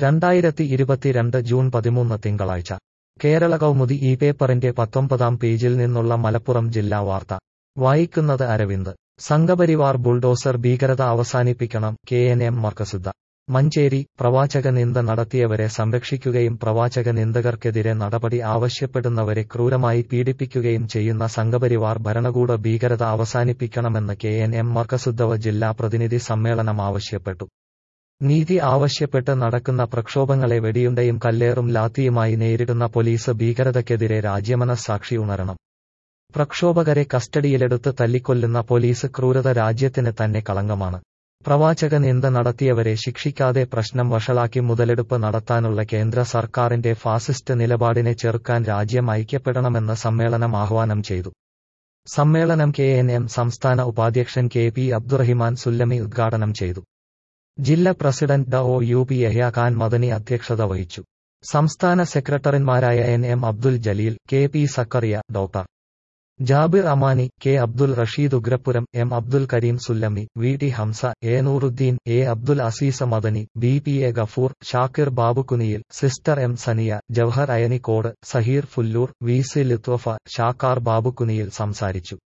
രണ്ടായിരത്തി ഇരുപത്തിരണ്ട് ജൂൺ പതിമൂന്ന് തിങ്കളാഴ്ച കേരള കൗമുദി ഈ പേപ്പറിന്റെ പത്തൊമ്പതാം പേജിൽ നിന്നുള്ള മലപ്പുറം ജില്ലാ വാർത്ത വായിക്കുന്നത് അരവിന്ദ് സംഘപരിവാർ ബുൾഡോസർ ഭീകരത അവസാനിപ്പിക്കണം കെ എൻ എം മർക്കസുദ്ധ മഞ്ചേരി പ്രവാചക നിന്ദ നടത്തിയവരെ സംരക്ഷിക്കുകയും പ്രവാചക നിന്ദകർക്കെതിരെ നടപടി ആവശ്യപ്പെടുന്നവരെ ക്രൂരമായി പീഡിപ്പിക്കുകയും ചെയ്യുന്ന സംഘപരിവാർ ഭരണകൂട ഭീകരത അവസാനിപ്പിക്കണമെന്ന് കെ എൻ എം മർക്കസുദ്ധവ ജില്ലാ പ്രതിനിധി സമ്മേളനം ആവശ്യപ്പെട്ടു നീതി ആവശ്യപ്പെട്ട് നടക്കുന്ന പ്രക്ഷോഭങ്ങളെ വെടിയുണ്ടയും കല്ലേറും ലാത്തിയുമായി നേരിടുന്ന പോലീസ് ഭീകരതയ്ക്കെതിരെ രാജ്യമനസ്സാക്ഷി ഉണരണം പ്രക്ഷോഭകരെ കസ്റ്റഡിയിലെടുത്ത് തല്ലിക്കൊല്ലുന്ന പോലീസ് ക്രൂരത രാജ്യത്തിന് തന്നെ കളങ്കമാണ് പ്രവാചക നിന്ദ നടത്തിയവരെ ശിക്ഷിക്കാതെ പ്രശ്നം വഷളാക്കി മുതലെടുപ്പ് നടത്താനുള്ള കേന്ദ്ര സർക്കാരിന്റെ ഫാസിസ്റ്റ് നിലപാടിനെ ചെറുക്കാൻ രാജ്യം ഐക്യപ്പെടണമെന്ന് സമ്മേളനം ആഹ്വാനം ചെയ്തു സമ്മേളനം കെ എൻ എം സംസ്ഥാന ഉപാധ്യക്ഷൻ കെ പി അബ്ദുറഹിമാൻ സുല്ലമി ഉദ്ഘാടനം ചെയ്തു ജില്ലാ പ്രസിഡന്റ് ഡ O U P Yahya Khan Madani അധ്യക്ഷത വഹിച്ചു സംസ്ഥാന സെക്രട്ടറിമാരായ N M Abdul Jaleel K P Zakariya doctor Jabir Amani K Abdul Rasheed Ugrapuram M Abdul Kareem Sullami V T Hamza A Nooruddeen A Abdul Azeez Madani B P A Gafoor Shakir Babukkuniyil sister M Saniya Jawahar Ayanikode Saheer Phullur V C Lithwafa Shakar Babukkuniyil സംസാരിച്ചു